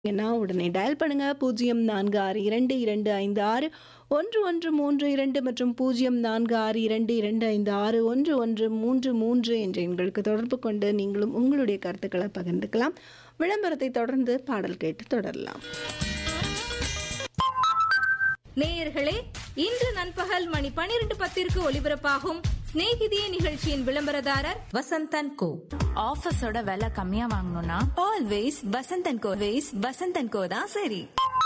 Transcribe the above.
ஏன்னா உடனே டயல் பண்ணுங்க பூஜ்ஜியம் நான்கு ஆறு இரண்டு இரண்டு ஐந்து ஆறு ஒன்று ஒன்று மூன்று இரண்டு மற்றும் பூஜ்ஜியம் நான்கு ஆறு இரண்டு இரண்டு ஐந்து ஆறு ஒன்று ஒன்று மூன்று மூன்று என்ற எண்களுக்கு தொடர்பு கொண்டு நீங்களும் உங்களுடைய கருத்துக்களை பகிர்ந்துக்கலாம் விளம்பரத்தை தொடர்ந்து பாடல் கேட்டு தொடரலாம் நேயர்களே இன்று நண்பகல் மணி பனிரெண்டு பத்திற்கு ஒலிபரப்பாகும் சிநேகிதியே நிகழ்ச்சியின் விளம்பரதாரர் வசந்தன் கோ ஆஃபீஸோட விலை கம்மியா வாங்கணும்னா always Vasanthan Co ways Vasanthan Co தான் சரி